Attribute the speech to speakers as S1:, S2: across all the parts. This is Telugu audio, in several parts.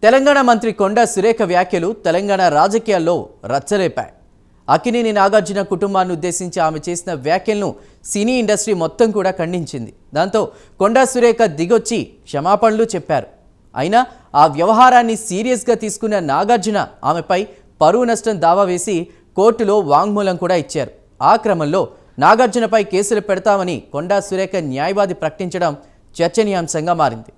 S1: తెలంగాణ మంత్రి కొండా సురేఖ వ్యాఖ్యలు తెలంగాణ రాజకీయాల్లో రచ్చలేపాయి అక్కినేని నాగార్జున కుటుంబాన్ని ఉద్దేశించి ఆమె చేసిన వ్యాఖ్యలను సినీ ఇండస్ట్రీ మొత్తం కూడా ఖండించింది దాంతో కొండా సురేఖ దిగొచ్చి క్షమాపణలు చెప్పారు అయినా ఆ వ్యవహారాన్ని సీరియస్గా తీసుకున్న నాగార్జున ఆమెపై పరువు నష్టం దావా వేసి కోర్టులో వాంగ్మూలం కూడా ఇచ్చారు ఆ క్రమంలో నాగార్జునపై కేసులు పెడతామని కొండా సురేఖ న్యాయవాది ప్రకటించడం చర్చనీయాంశంగా మారింది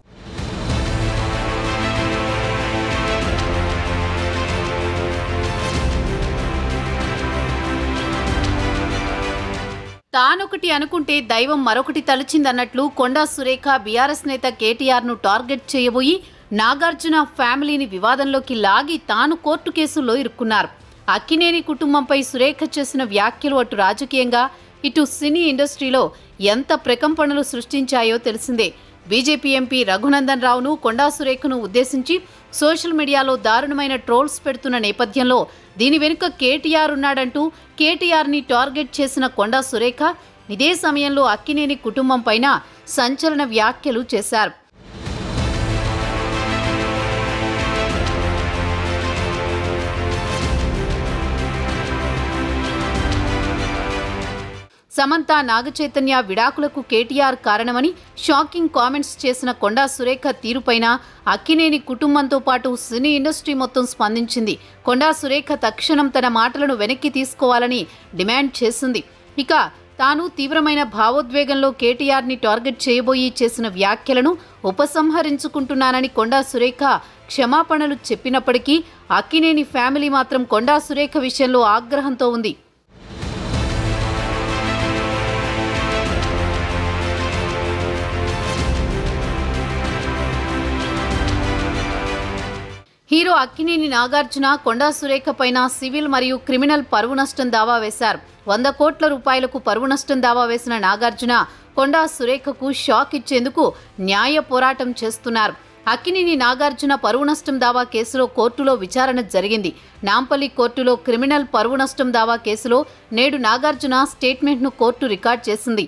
S2: తానొకటి అనుకుంటే దైవం మరొకటి తలచిందన్నట్లు కొండా సురేఖ బీఆర్ఎస్ నేత కేటీఆర్ను టార్గెట్ చేయబోయి నాగార్జున ఫ్యామిలీని వివాదంలోకి లాగి తాను కోర్టు కేసుల్లో ఇరుక్కున్నారు అక్కినేని కుటుంబంపై సురేఖ చేసిన వ్యాఖ్యలు అటు రాజకీయంగా ఇటు సినీ ఇండస్ట్రీలో ఎంత ప్రకంపనలు సృష్టించాయో తెలిసిందే బీజేపీ ఎంపీ రఘునందన్ రావును కొండా సురేఖను ఉద్దేశించి సోషల్ మీడియాలో దారుణమైన ట్రోల్స్ పెడుతున్న నేపథ్యంలో దీని వెనుక కేటీఆర్ ఉన్నాడంటూ కేటీఆర్ని టార్గెట్ చేసిన కొండా సురేఖ ఇదే సమయంలో అక్కినేని కుటుంబం పైన సంచలన వ్యాఖ్యలు చేశారు సమంత నాగచైతన్య విడాకులకు కేటీఆర్ కారణమని షాకింగ్ కామెంట్స్ చేసిన కొండా సురేఖ తీరుపైన అక్కినేని కుటుంబంతో పాటు సినీ ఇండస్ట్రీ మొత్తం స్పందించింది కొండా సురేఖ తక్షణం తన మాటలను వెనక్కి తీసుకోవాలని డిమాండ్ చేసింది ఇక తాను తీవ్రమైన భావోద్వేగంలో కేటీఆర్ని టార్గెట్ చేయబోయి చేసిన వ్యాఖ్యలను ఉపసంహరించుకుంటున్నానని కొండా సురేఖ క్షమాపణలు చెప్పినప్పటికీ అక్కినేని ఫ్యామిలీ మాత్రం కొండా సురేఖ విషయంలో ఆగ్రహంతో ఉంది హీరో అక్కినేని నాగార్జున కొండా సురేఖ పైన సివిల్ మరియు క్రిమినల్ పరువు నష్టం దావా వేశారు వంద కోట్ల రూపాయలకు పరువు నష్టం దావా వేసిన నాగార్జున కొండా సురేఖకు షాక్ ఇచ్చేందుకు న్యాయ పోరాటం చేస్తున్నారు అక్కినేని నాగార్జున పరువు నష్టం దావా కేసులో కోర్టులో విచారణ జరిగింది నాంపల్లి కోర్టులో క్రిమినల్ పరువు నష్టం దావా కేసులో నేడు నాగార్జున స్టేట్మెంట్ను కోర్టు రికార్డ్ చేసింది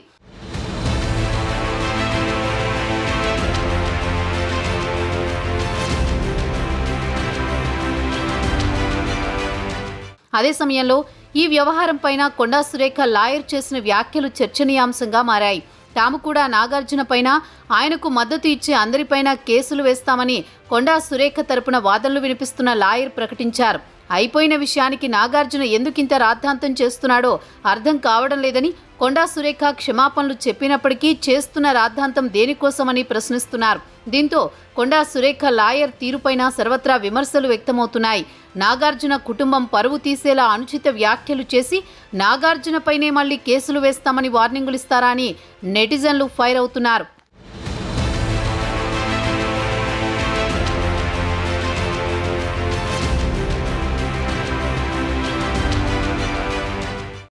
S2: అదే సమయంలో ఈ వ్యవహారం పైన కొండా సురేఖ లాయర్ చేసిన వ్యాఖ్యలు చర్చనీయాంశంగా మారాయి తాము కూడా నాగార్జున పైన ఆయనకు మద్దతు ఇచ్చే అందరిపైన కేసులు వేస్తామని కొండా సురేఖ తరపున వాదనలు వినిపిస్తున్న లాయర్ ప్రకటించారు అయిపోయిన విషయానికి నాగార్జున ఎందుకింత రాద్ధాంతం చేస్తున్నాడో అర్థం కావడం లేదని కొండా సురేఖ క్షమాపణలు చెప్పినప్పటికీ చేస్తున్న రాద్ధాంతం దేనికోసమని ప్రశ్నిస్తున్నారు దీంతో కొండా సురేఖ లాయర్ తీరుపైన సర్వత్రా విమర్శలు వ్యక్తమవుతున్నాయి నాగార్జున కుటుంబం పరువు తీసేలా అనుచిత వ్యాఖ్యలు చేసి నాగార్జునపైనే మళ్లీ కేసులు వేస్తామని వార్నింగులు ఇస్తారా అని నెటిజన్లు ఫైర్ అవుతున్నారు